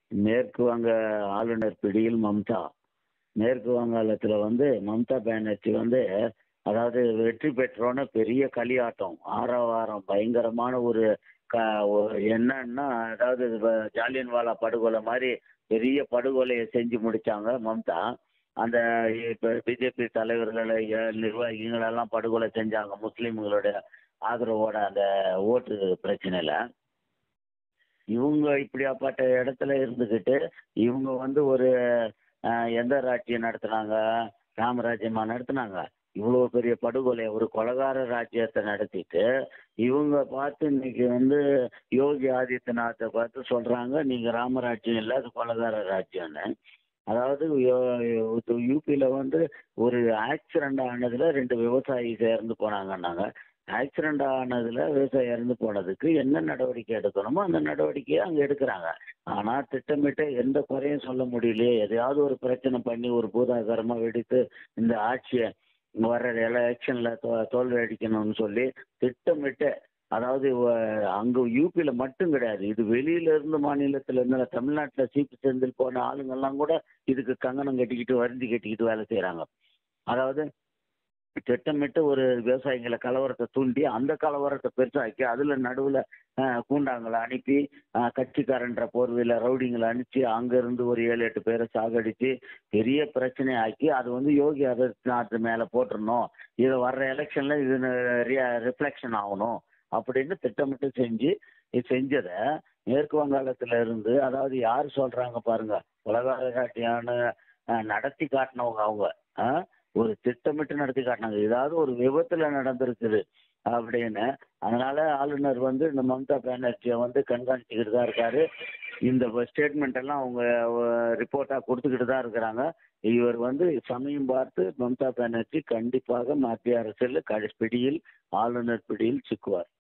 மேற்கு வங்க ஆளுநர் பிடியில் மம்தா மேற்கு வங்காளத்தில் வந்து மம்தா பானர்ஜி வந்து அதாவது வெற்றி பெற்றோன்னே பெரிய களியாட்டம் ஆரவாரம் பயங்கரமான ஒரு க ஒரு என்னன்னா அதாவது வ- ஜாலியன்வாலா படுகொலை மாதிரி பெரிய படுகொலையை செஞ்சு முடிச்சாங்க மம்தா அந்த இப்போ பிஜேபி தலைவர்களை எ- நிர்வாகிகளெல்லாம் படுகொலை செஞ்சாங்க முஸ்லீம்களோட ஆதரவோட அந்த ஓட்டு பிரச்சனையில் இவங்க இப்படியாப்பட்ட இடத்துல இருந்துக்கிட்டு இவங்க வந்து ஒரு அஹ், எந்த ராஜ்யம் நடத்துனாங்க ராமராஜ்யமா நடத்துனாங்க இவ்வளோ பெரிய படுகொலை ஒரு கொலகார ராஜ்யத்தை நடத்திட்டு இவங்க பார்த்து இன்னைக்கு வந்து யோகி ஆதித்யநாத்தை பார்த்து சொல்றாங்க நீங்க ராமராஜ்யம் இல்லை அது கொலகார ராஜ்யம்னு அதாவது யூபியில் வந்து ஒரு ஆக்சிடென்ட் ஆனதுல ரெண்டு விவசாயி இறந்து போனாங்கன்னாங்க ஆக்சிடென்ட் ஆனதுல விவசாயி இறந்து போனதுக்கு என்ன நடவடிக்கை எடுக்கணுமோ அந்த நடவடிக்கையை அங்கே எடுக்கிறாங்க ஆனால் திட்டமிட்டு எந்த குறையும் சொல்ல முடியலையே எதையாவது ஒரு பிரச்சனை பண்ணி ஒரு பூதாகரமாக வெடித்து இந்த ஆட்சியை வர்ற எலெக்ஷனில் தோ தோல்வி அடிக்கணும்னு சொல்லி திட்டமிட்டு அதாவது அங்கே யூபியில் மட்டும் கிடையாது இது வெளியில இருந்து மாநிலத்தில் இருந்து தமிழ்நாட்டில் சீப்பு செந்தில் போன ஆளுங்கெல்லாம் கூட இதுக்கு கங்கணம் கட்டிக்கிட்டு வருந்தி கட்டிக்கிட்டு வேலை செய்கிறாங்க அதாவது திட்டமிட்டு ஒரு விவசாயிகளை கலவரத்தை தூண்டி அந்த கலவரத்தை பெருசாக்கி அதில் நடுவில் கூண்டாங்களை அனுப்பி அஹ், கட்சிக்காரன்ற போர்வையில் ரவுடிங்களை அனுப்பிச்சு அங்கேருந்து ஒரு ஏழு எட்டு பேரை சாகடிச்சு பெரிய பிரச்சனை ஆக்கி அது வந்து யோகி ஆதித்யநாத் மேலே போட்டுருணும் இதை வர்ற எலெக்ஷனில் இது ரிஃப்ளெக்ஷன் ஆகணும் அப்படின்னு திட்டமிட்டு செஞ்சு இது செஞ்சதை மேற்கு வங்காளத்தில் இருந்து அதாவது யார் சொல்கிறாங்க பாருங்க உலக காட்டியான நடத்தி காட்டினவங்க அவங்க ஆ? ஒரு திட்டமிட்டு நடத்தி காட்டினாங்க ஏதாவது ஒரு விபத்தில் நடந்திருக்குது அப்படின்னு அதனால ஆளுநர் வந்து இந்த மம்தா பானர்ஜியை வந்து கண்காணிச்சுக்கிட்டு தான் இருக்காரு இந்த ஸ்டேட்மெண்ட் எல்லாம் அவங்க ரிப்போர்ட்டாக கொடுத்துக்கிட்டு தான் இருக்கிறாங்க இவர் வந்து சமயம் பார்த்து மம்தா பானர்ஜி கண்டிப்பாக மத்திய அரசில் கடைசி பிடியில் ஆளுநர் பிடியில் சிக்குவார்